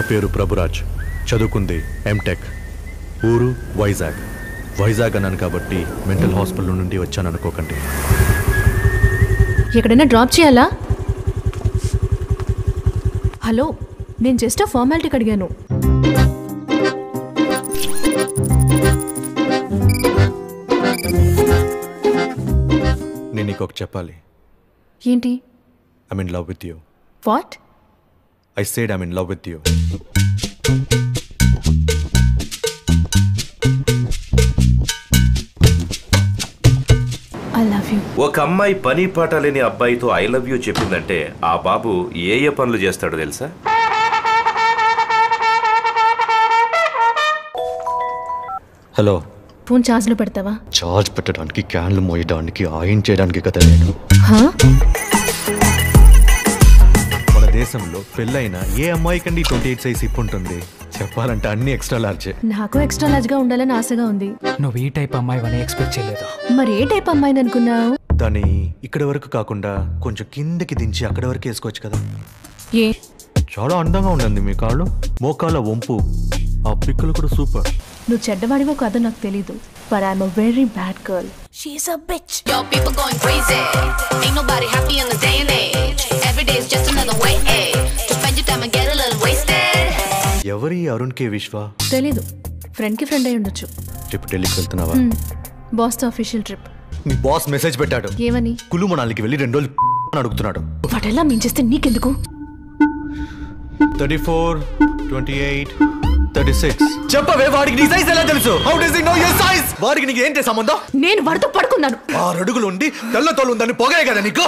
పేరు ప్రభురాజ్ చదువుకుంది ఎంటెక్ ఊరు వైజాగ్ వైజాగ్ అన్నాను కాబట్టి మెంటల్ హాస్పిటల్ నుండి వచ్చాను అనుకోకండి ఎక్కడైనా డ్రాప్ చేయాలా హలో నేను జస్ట్ ఆ ఫార్మాలిటీకి అడిగాను నేను నీకు ఒకటి చెప్పాలి ఏంటి I mean love with you what I said I mean love with you I love you ఒక అమ్మాయి పని పాట లేని అబ్బాయితో ఐ లవ్ యూ చెప్పిందంటే ఆ బాబు ఏ ఏ పనులు చేస్తాడో తెలుసా హలో ఫోన్ ఛార్జ్లో పెడతావా చార్జ్ పెట్టడానికి క్యాన్లు మోయడానికి ఆయిన్ చేయడానికి కదా నేను హా? మన దేశంలో పెళ్ళైన ఏ అమ్మాయికండి ట్వంటీ ఎయిట్ సైజ్ హిప్ ఉంటుంది చెప్పాలంటే అన్ని ఎక్స్ట్రా లార్జే నాకు ఎక్స్ట్రా లార్జ్గా ఉండాలని ఆశగా ఉంది నువ్వు ఈ టైప్ అమ్మాయి అని ఎక్స్పెక్ట్ చేయలేదు మరి ఏ టైప్ అమ్మాయిని అనుకున్నావు దాన్ని ఇక్కడ వరకు కాకుండా కొంచెం కిందకి దించి అక్కడ వరకు వేసుకోవచ్చు కదా ఏ చాలా అందంగా ఉండండి మీ కాళ్ళు మోకాళ్ళ వంపు ఆ పిక్కలు కూడా సూపర్ నువ్వు చెడ్డవాడివో కాదో నాకు తెలీదు but I'm a very bad girl Yo, people going crazy. Ain't nobody happy in the day and age. Every day is just another way. To spend your time and get a little wasted. ఎవరి అరుణ్ కే విశ్వ తెలీదు ఫ్రెండ్కి friend అయి ఉండొచ్చు trip ఢిల్లీకి వెళ్తున్నావా బాస్తో official trip నీ బాస్ మెసేజ్ పెట్టాడు ఏమని కులు మనాలికి వెళ్ళి రెండు రోజులు అని అడుగుతున్నాడు వాటెలా మించేస్తే నీకెందుకు thirty four twenty eight thirty six చెప్పవే వాడికి నీ సైజ్ ఎలా తెలుసు how does he know your size వాడికి నీకు ఏంటి సంబంధం నేను వాడితో పడుకున్నాను ఆరు అడుగులు ఉండి తెల్ల తోలు ఉందని పొగలే కదా నీకు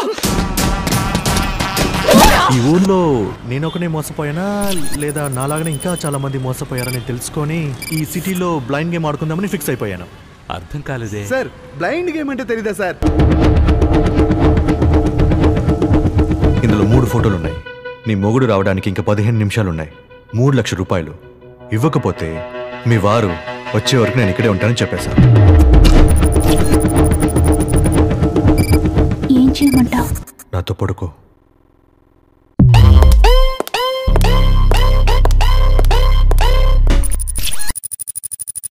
ఈ ఊర్లో నేను ఒకనే మోసపోయానా లేదా నాలాగానే ఇంకా చాలా మంది మోసపోయారని తెలుసుకొని ఈ సిటీలో బ్లైండ్ గేమ్ ఆడుకుందామని ఫిక్స్ అయిపోయాను అర్థం కాలేదే సార్ బ్లైండ్ గేమ్ అంటే తెలీదా సార్ ఇందులో మూడు ఫోటోలు ఉన్నాయి నీ మొగుడు రావడానికి ఇంకా పదిహేను నిమిషాలు ఉన్నాయి మూడు లక్షల రూపాయలు ఇవ్వకపోతే మీ వారు వచ్చే వరకు నేను ఇక్కడే ఉంటానని చెప్పేశాను ఏం చేయమంటావు నాతో పడుకో